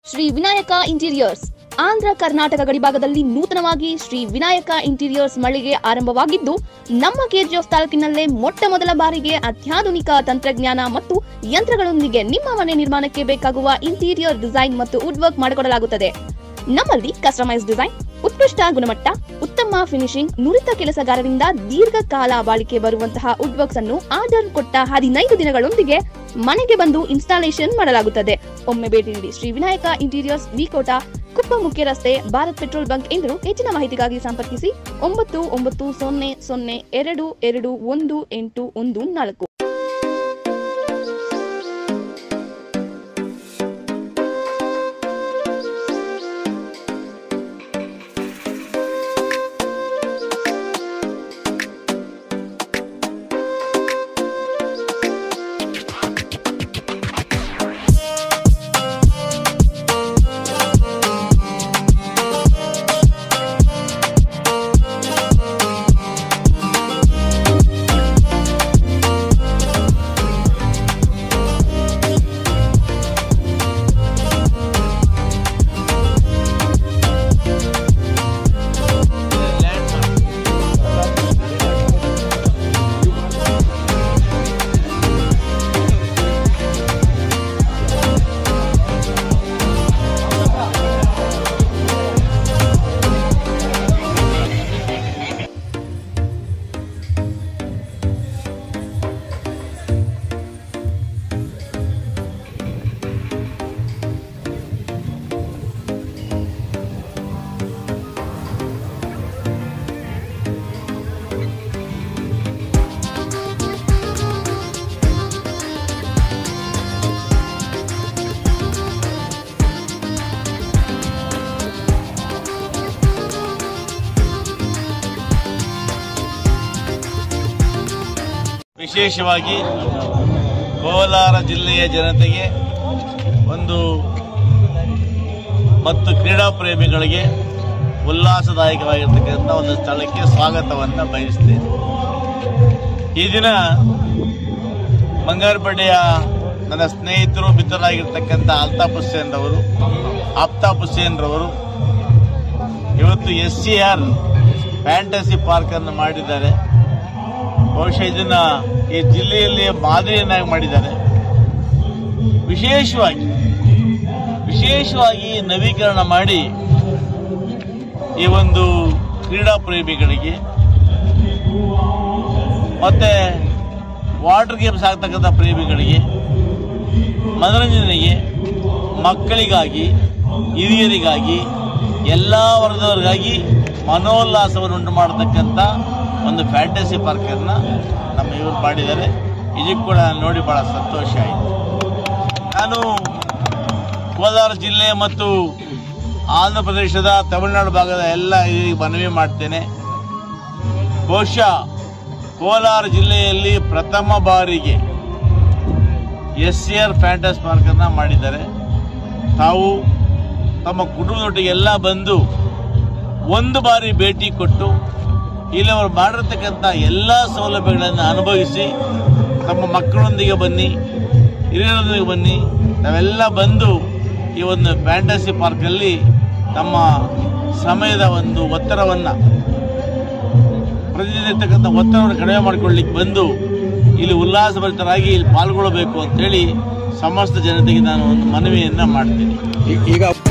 Shri Vinayaka interiors Andhra Karnataka ಗಡಿಭಾಗದಲ್ಲಿ ನೂತನವಾಗಿ Shri Vinayaka interiors ಮಳಿಗೆ ಆರಂಭವಾಗಿದ್ದು ನಮ್ಮ ಕೆಜಿಎಫ್ ತಾಲೂಕಿನಲ್ಲೇ ಮೊಟ್ಟ ಮೊದಲ ಬಾರಿಗೆ ಅತ್ಯಾಧುನಿಕ ತಂತ್ರಜ್ಞಾನ ಮತ್ತು ಯಂತ್ರಗಳೊಂದಿಗೆ ನಿಮ್ಮ ಮನೆ ನಿರ್ಮಾಣಕ್ಕೆ ಬೇಕಾಗುವ ಇಂಟೀರಿಯರ್ ಡಿಸೈನ್ ಮತ್ತು ವುಡ್ ವರ್ಕ್ ಮಾಡಿಕೊಡಲಾಗುತ್ತದೆ ನಮ್ಮಲ್ಲಿ ಕಸ್ಟಮೈಸ್ ಡಿಸೈನ್ ಉತ್ಕೃಷ್ಟ ಗುಣಮಟ್ಟ ಉತ್ತಮ ಫಿನಿಶಿಂಗ್ ನುರಿತ ಕೆಲಸಗಾರರಿಂದ ದೀರ್ಘಕಾಲ ಬಾಳಿಕೆ ಬರುವಂತಹ ವುಡ್ ವರ್ಕ್ಸ್ ಅನ್ನು ಆರ್ಡರ್ ಕೊಟ್ಟ ಹದಿನೈದು ದಿನಗಳೊಂದಿಗೆ ಮನೆಗೆ ಬಂದು ಇನ್ಸ್ಟಾಲೇಷನ್ ಮಾಡಲಾಗುತ್ತದೆ ಒಮ್ಮೆ ಭೇಟಿ ನೀಡಿ ಶ್ರೀ ವಿನಾಯಕ ಇಂಟೀರಿಯರ್ಸ್ ವಿಕೋಟ ಕುಪ್ಪ ಮುಖ್ಯ ರಸ್ತೆ ಭಾರತ್ ಪೆಟ್ರೋಲ್ ಬಂಕ್ ಎಂದರು ಹೆಚ್ಚಿನ ಮಾಹಿತಿಗಾಗಿ ಸಂಪರ್ಕಿಸಿ ಒಂಬತ್ತು ಒಂಬತ್ತು ಸೊನ್ನೆ ಸೊನ್ನೆ ಎರಡು ಎರಡು ಒಂದು ಎಂಟು ಒಂದು ನಾಲ್ಕು ವಿಶೇಷವಾಗಿ ಕೋಲಾರ ಜಿಲ್ಲೆಯ ಜನತೆಗೆ ಒಂದು ಮತ್ತು ಕ್ರೀಡಾ ಪ್ರೇಮಿಗಳಿಗೆ ಉಲ್ಲಾಸದಾಯಕವಾಗಿರ್ತಕ್ಕಂಥ ಒಂದು ಸ್ಥಳಕ್ಕೆ ಸ್ವಾಗತವನ್ನು ಬಯಸ್ತೇನೆ ಈ ದಿನ ಬಂಗಾರಪೇಟೆಯ ನನ್ನ ಸ್ನೇಹಿತರು ಮಿತ್ರರಾಗಿರ್ತಕ್ಕಂಥ ಅಲ್ತಾಫ್ ಹುಸೇನ್ ರವರು ಆಫ್ತಾಬ್ ಹುಸೇನ್ ರವರು ಇವತ್ತು S C R fantasy park ಅನ್ನು ಮಾಡಿದ್ದಾರೆ ಬಹುಶಃ ಇದನ್ನ ಈ ಜಿಲ್ಲೆಯಲ್ಲಿ ಮಾದರಿಯನ್ನಾಗಿ ಮಾಡಿದ್ದಾರೆ ವಿಶೇಷವಾಗಿ ವಿಶೇಷವಾಗಿ ನವೀಕರಣ ಮಾಡಿ ಈ ಒಂದು ಕ್ರೀಡಾ ಪ್ರೇಮಿಗಳಿಗೆ ಮತ್ತೆ ವಾಟರ್ ಗೇಮ್ಸ್ ಆಗ್ತಕ್ಕಂಥ ಪ್ರೇಮಿಗಳಿಗೆ ಮನರಂಜನೆಗೆ ಮಕ್ಕಳಿಗಾಗಿ ಹಿರಿಯರಿಗಾಗಿ ಎಲ್ಲ ವರ್ಗದವರಿಗಾಗಿ ಮನೋಲ್ಲಾಸವನ್ನು ಉಂಟು ಮಾಡತಕ್ಕಂಥ ಒಂದು ಫ್ಯಾಂಟಸಿ ಪಾರ್ಕನ್ನು ನಮ್ಮ ಇವರು ಮಾಡಿದ್ದಾರೆ ಇದಕ್ಕೆ ಕೂಡ ನೋಡಿ ಬಹಳ ಸಂತೋಷ ಆಯಿತು ನಾನು ಕೋಲಾರ ಜಿಲ್ಲೆ ಮತ್ತು ಆಂಧ್ರ ಪ್ರದೇಶದ ತಮಿಳುನಾಡು ಭಾಗದ ಎಲ್ಲ ಹಿರಿಯರಿಗೆ ಮನವಿ ಮಾಡ್ತೇನೆ ಬಹುಶಃ ಕೋಲಾರ ಜಿಲ್ಲೆಯಲ್ಲಿ ಪ್ರಥಮ ಬಾರಿಗೆ ಎಸ್ ಸಿ ಆರ್ ಫ್ಯಾಂಟಸ್ ಪಾರ್ಕನ್ನು ಮಾಡಿದ್ದಾರೆ ತಾವು ತಮ್ಮ ಕುಟುಂಬದೊಟ್ಟಿಗೆ ಎಲ್ಲ ಬಂದು ಒಂದು ಬಾರಿ ಭೇಟಿ ಕೊಟ್ಟು ಇಲ್ಲಿ ಅವರು ಮಾಡಿರ್ತಕ್ಕಂಥ ಎಲ್ಲ ಸೌಲಭ್ಯಗಳನ್ನು ಅನುಭವಿಸಿ ತಮ್ಮ ಮಕ್ಕಳೊಂದಿಗೆ ಬನ್ನಿ ಹಿರಿಯರೊಂದಿಗೆ ಬನ್ನಿ ನಾವೆಲ್ಲ ಬಂದು ಈ ಒಂದು ಫ್ಯಾಂಟಸಿ ಪಾರ್ಕಲ್ಲಿ ನಮ್ಮ ಸಮಯದ ಒಂದು ಒತ್ತಡವನ್ನು ಪ್ರತಿನಿಧಿರ್ತಕ್ಕಂಥ ಒತ್ತಡವನ್ನು ಕಡಿಮೆ ಮಾಡಿಕೊಳ್ಳಿಕ್ಕೆ ಬಂದು ಇಲ್ಲಿ ಉಲ್ಲಾಸಭರಿತರಾಗಿ ಇಲ್ಲಿ ಪಾಲ್ಗೊಳ್ಳಬೇಕು ಅಂತೇಳಿ ಸಮಸ್ತ ಜನತೆಗೆ ನಾನು ಒಂದು ಮನವಿಯನ್ನು ಮಾಡ್ತೀನಿ ಈ- ಈಗ